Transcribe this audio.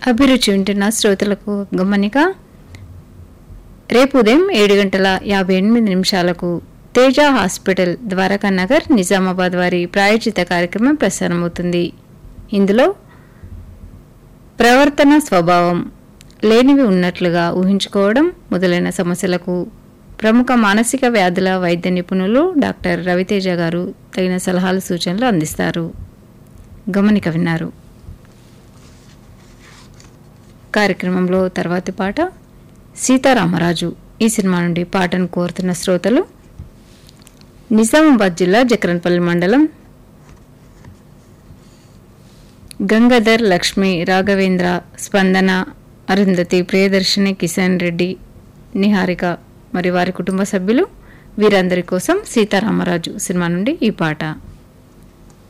అభిరుచి వింటున్న శ్రోతలకు గమనిక రేపు ఉదయం ఏడు గంటల యాభై ఎనిమిది నిమిషాలకు తేజ హాస్పిటల్ ద్వారకా నగర్ నిజామాబాద్ వారి ప్రాయోజిత కార్యక్రమం ప్రసారమవుతుంది ఇందులో ప్రవర్తన స్వభావం లేనివి ఉన్నట్లుగా ఊహించుకోవడం మొదలైన సమస్యలకు ప్రముఖ మానసిక వ్యాధుల వైద్య నిపుణులు డాక్టర్ రవితేజ గారు తగిన సలహాలు సూచనలు అందిస్తారు గమనిక విన్నారు కార్యక్రమంలో తర్వాతి పాట సీతారామరాజు ఈ సినిమా నుండి పాటను కోరుతున్న శ్రోతలు నిజామాబాద్ జిల్లా జక్రన్పల్లి మండలం గంగాధర్ లక్ష్మి రాఘవేంద్ర స్పందన అరుంధతి ప్రియదర్శిని కిషన్ రెడ్డి నిహారిక మరి వారి కుటుంబ సభ్యులు వీరందరి కోసం సీతారామరాజు సినిమా నుండి ఈ పాట